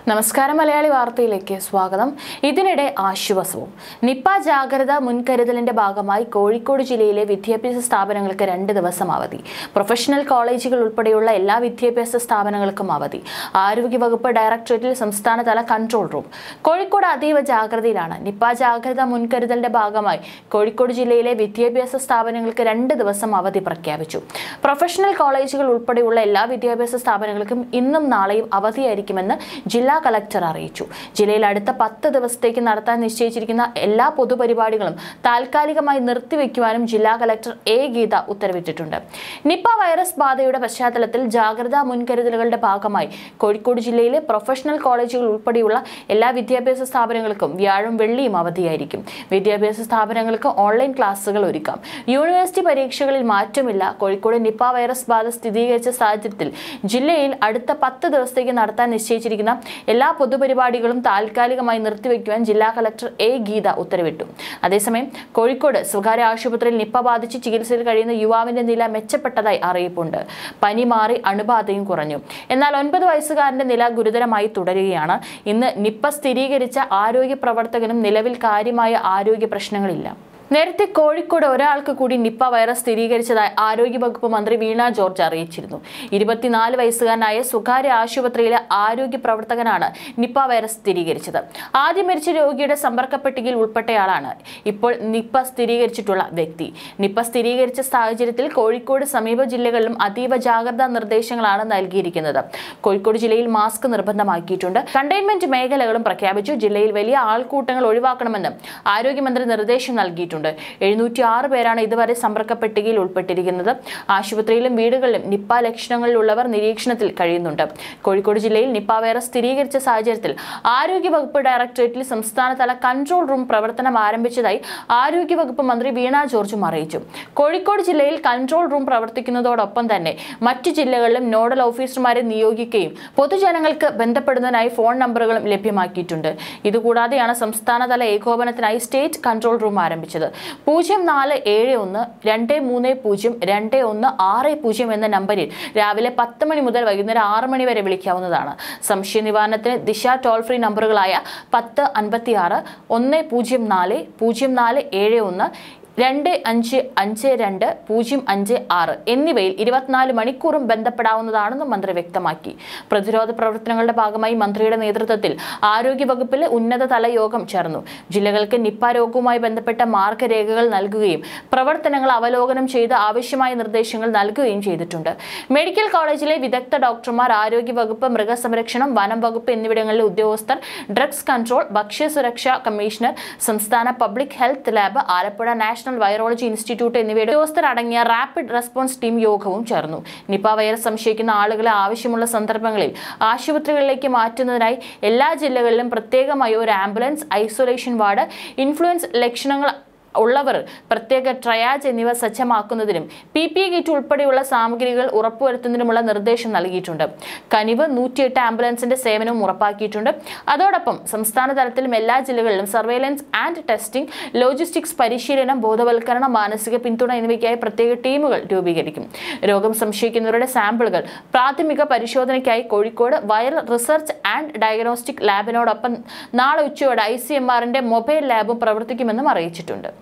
നമസ്കാരം മലയാളി വാർത്തയിലേക്ക് സ്വാഗതം ഇതിനിടെ ആശ്വാസവും നിപ്പ ജാഗ്രത മുൻകരുതലിന്റെ ഭാഗമായി കോഴിക്കോട് ജില്ലയിലെ വിദ്യാഭ്യാസ സ്ഥാപനങ്ങൾക്ക് രണ്ട് ദിവസം അവധി പ്രൊഫഷണൽ കോളേജുകൾ ഉൾപ്പെടെയുള്ള എല്ലാ വിദ്യാഭ്യാസ സ്ഥാപനങ്ങൾക്കും അവധി ആരോഗ്യവകുപ്പ് ഡയറക്ടറേറ്റിൽ സംസ്ഥാനതല കൺട്രോൾ റൂം കോഴിക്കോട് അതീവ ജാഗ്രതയിലാണ് നിപ്പ ജാഗ്രത മുൻകരുതലിന്റെ ഭാഗമായി കോഴിക്കോട് ജില്ലയിലെ വിദ്യാഭ്യാസ സ്ഥാപനങ്ങൾക്ക് രണ്ട് ദിവസം അവധി പ്രഖ്യാപിച്ചു പ്രൊഫഷണൽ കോളേജുകൾ ഉൾപ്പെടെയുള്ള എല്ലാ വിദ്യാഭ്യാസ സ്ഥാപനങ്ങൾക്കും ഇന്നും നാളെയും അവധിയായിരിക്കുമെന്ന് ജില്ലാ കളക്ടർ അറിയിച്ചു ജില്ലയിൽ അടുത്ത പത്ത് ദിവസത്തേക്ക് നടത്താൻ നിശ്ചയിച്ചിരിക്കുന്ന എല്ലാ പൊതുപരിപാടികളും താൽക്കാലികമായി നിർത്തിവെക്കുവാനും ജില്ലാ കളക്ടർ എ ഗീത ഉത്തരവിട്ടിട്ടുണ്ട് നിപ്പ വൈറസ് ബാധയുടെ പശ്ചാത്തലത്തിൽ ജാഗ്രതാ മുൻകരുതലുകളുടെ ഭാഗമായി കോഴിക്കോട് ജില്ലയിലെ പ്രൊഫഷണൽ കോളേജുകൾ ഉൾപ്പെടെയുള്ള എല്ലാ വിദ്യാഭ്യാസ സ്ഥാപനങ്ങൾക്കും വ്യാഴം വെള്ളിയും അവധിയായിരിക്കും വിദ്യാഭ്യാസ സ്ഥാപനങ്ങൾക്ക് ഓൺലൈൻ ക്ലാസുകൾ ഒരുക്കാം യൂണിവേഴ്സിറ്റി പരീക്ഷകളിൽ മാറ്റമില്ല കോഴിക്കോട് നിപ്പ വൈറസ് ബാധ സ്ഥിരീകരിച്ച സാഹചര്യത്തിൽ ജില്ലയിൽ അടുത്ത പത്ത് ദിവസത്തേക്ക് നടത്താൻ നിശ്ചയിച്ചിരിക്കുന്ന എല്ലാ പൊതുപരിപാടികളും താൽക്കാലികമായി നിർത്തിവെക്കുവാൻ ജില്ലാ കളക്ടർ എ ഗീത ഉത്തരവിട്ടു അതേസമയം കോഴിക്കോട് സ്വകാര്യ ആശുപത്രിയിൽ നിപ്പ ബാധിച്ച് ചികിത്സയിൽ കഴിയുന്ന യുവാവിന്റെ നില മെച്ചപ്പെട്ടതായി അറിയിപ്പുണ്ട് പനി മാറി അണുബാധയും കുറഞ്ഞു എന്നാൽ ഒൻപത് വയസ്സുകാരന്റെ നില ഗുരുതരമായി തുടരുകയാണ് ഇന്ന് നിപ്പ സ്ഥിരീകരിച്ച ആരോഗ്യ പ്രവർത്തകനും നിലവിൽ കാര്യമായ ആരോഗ്യ പ്രശ്നങ്ങളില്ല നേരത്തെ കോഴിക്കോട് ഒരാൾക്ക് കൂടി നിപ്പ വൈറസ് സ്ഥിരീകരിച്ചതായി ആരോഗ്യവകുപ്പ് മന്ത്രി വീണ ജോർജ് അറിയിച്ചിരുന്നു ഇരുപത്തിനാല് വയസ്സുകാരനായ സ്വകാര്യ ആശുപത്രിയിലെ ആരോഗ്യ പ്രവർത്തകനാണ് നിപ്പ വൈറസ് സ്ഥിരീകരിച്ചത് ആദ്യം മരിച്ച രോഗിയുടെ സമ്പർക്ക പട്ടികയിൽ ഉൾപ്പെട്ടയാളാണ് ഇപ്പോൾ നിപ്പ സ്ഥിരീകരിച്ചിട്ടുള്ള വ്യക്തി നിപ്പ സ്ഥിരീകരിച്ച സാഹചര്യത്തിൽ കോഴിക്കോട് സമീപ ജില്ലകളിലും അതീവ ജാഗ്രതാ നിർദ്ദേശങ്ങളാണ് നൽകിയിരിക്കുന്നത് കോഴിക്കോട് ജില്ലയിൽ മാസ്ക് നിർബന്ധമാക്കിയിട്ടുണ്ട് കണ്ടെയ്ൻമെന്റ് മേഖലകളും പ്രഖ്യാപിച്ചു ജില്ലയിൽ വലിയ ആൾക്കൂട്ടങ്ങൾ ഒഴിവാക്കണമെന്ന് ആരോഗ്യമന്ത്രി നിർദ്ദേശം നൽകിയിട്ടുണ്ട് എഴുന്നൂറ്റി ആറ് പേരാണ് ഇതുവരെ സമ്പർക്ക പട്ടികയിൽ ഉൾപ്പെട്ടിരിക്കുന്നത് ആശുപത്രിയിലും വീടുകളിലും നിപ്പ ലക്ഷണങ്ങളിലുള്ളവർ നിരീക്ഷണത്തിൽ കഴിയുന്നുണ്ട് കോഴിക്കോട് ജില്ലയിൽ നിപ്പ വൈറസ് സ്ഥിരീകരിച്ച സാഹചര്യത്തിൽ ആരോഗ്യവകുപ്പ് ഡയറക്ടറേറ്റിൽ സംസ്ഥാനതല കൺട്രോൾ റൂം പ്രവർത്തനം ആരംഭിച്ചതായി ആരോഗ്യവകുപ്പ് മന്ത്രി വീണ ജോർജും അറിയിച്ചു കോഴിക്കോട് ജില്ലയിൽ കൺട്രോൾ റൂം പ്രവർത്തിക്കുന്നതോടൊപ്പം തന്നെ മറ്റു ജില്ലകളിലും നോഡൽ ഓഫീസർമാരെ നിയോഗിക്കുകയും പൊതുജനങ്ങൾക്ക് ബന്ധപ്പെടുന്നതിനായി ഫോൺ നമ്പറുകളും ലഭ്യമാക്കിയിട്ടുണ്ട് ഇതുകൂടാതെയാണ് സംസ്ഥാനതല ഏകോപനത്തിനായി സ്റ്റേറ്റ് കൺട്രോൾ റൂം ആരംഭിച്ചത് പൂജ്യം നാല് ഏഴ് ഒന്ന് രണ്ട് മൂന്ന് പൂജ്യം രണ്ട് ഒന്ന് ആറ് പൂജ്യം എന്ന നമ്പറിൽ രാവിലെ പത്ത് മണി മുതൽ വൈകുന്നേരം ആറ് മണി വരെ വിളിക്കാവുന്നതാണ് സംശയ നിവാരണത്തിന് ദിശ ടോൾ ഫ്രീ നമ്പറുകളായ പത്ത് അൻപത്തി ആറ് ഒന്ന് പൂജ്യം നാല് പൂജ്യം നാല് ഏഴ് ഒന്ന് രണ്ട് അഞ്ച് അഞ്ച് രണ്ട് പൂജ്യം അഞ്ച് ആറ് എന്നിവയിൽ ഇരുപത്തിനാല് മണിക്കൂറും ബന്ധപ്പെടാവുന്നതാണെന്നും മന്ത്രി വ്യക്തമാക്കി പ്രതിരോധ പ്രവർത്തനങ്ങളുടെ ഭാഗമായി മന്ത്രിയുടെ നേതൃത്വത്തിൽ ആരോഗ്യവകുപ്പിലെ ഉന്നതതല യോഗം ചേർന്നു ജില്ലകൾക്ക് നിപ്പ രോഗവുമായി ബന്ധപ്പെട്ട മാർഗരേഖകൾ നൽകുകയും പ്രവർത്തനങ്ങൾ അവലോകനം ചെയ്ത് ആവശ്യമായ നിർദ്ദേശങ്ങൾ നൽകുകയും ചെയ്തിട്ടുണ്ട് മെഡിക്കൽ കോളേജിലെ വിദഗ്ധ ഡോക്ടർമാർ ആരോഗ്യവകുപ്പ് മൃഗസംരക്ഷണം വനം വകുപ്പ് എന്നിവിടങ്ങളിലെ ഉദ്യോഗസ്ഥർ ഡ്രഗ്സ് കൺട്രോൾ ഭക്ഷ്യസുരക്ഷാ കമ്മീഷണർ സംസ്ഥാന public health lab Alappuzha national virology institute എന്നിവയുടെ ഉദ്യോഗസ്ഥർ അടങ്ങിയ റാപ്പിഡ് റെസ്പോൺസ് ടീം യോഗവും ചേർന്നു നിപ വൈറസ് സംശയിക്കുന്ന ആളുകളെ ആവശ്യമുള്ള സന്ദർഭങ്ങളിൽ ആശുപത്രികളിലേക്ക് മാറ്റുന്നതിനായി എല്ലാ ജില്ലകളിലും പ്രത്യേകമായി ഒരു ആംബുലൻസ് ഐസൊലേഷൻ വാർഡ് ഇൻഫ്ലുവൻസ് ലക്ഷണങ്ങൾ ഉള്ളവർ പ്രത്യേക ട്രയാജ് എന്നിവ സജ്ജമാക്കുന്നതിനും പി പി കിറ്റ് ഉൾപ്പെടെയുള്ള സാമഗ്രികൾ ഉറപ്പുവരുത്തുന്നതിനുമുള്ള നിർദ്ദേശം നൽകിയിട്ടുണ്ട് കനിവ് നൂറ്റിയെട്ട് ആംബുലൻസിന്റെ സേവനവും ഉറപ്പാക്കിയിട്ടുണ്ട് അതോടൊപ്പം സംസ്ഥാന തലത്തിലും എല്ലാ ജില്ലകളിലും സർവേലൻസ് ആൻഡ് ടെസ്റ്റിംഗ് ലോജിസ്റ്റിക്സ് പരിശീലനം ബോധവൽക്കരണം മാനസിക പിന്തുണ എന്നിവയ്ക്കായി പ്രത്യേക ടീമുകൾ രൂപീകരിക്കും രോഗം സംശയിക്കുന്നവരുടെ സാമ്പിളുകൾ പ്രാഥമിക പരിശോധനയ്ക്കായി Kozhikode viral research and diagnostic ലാബിനോടൊപ്പം നാളെ ഉച്ചയോടെ ഐ സി എം ആറിന്റെ മൊബൈൽ ലാബും പ്രവർത്തിക്കുമെന്നും അറിയിച്ചിട്ടുണ്ട്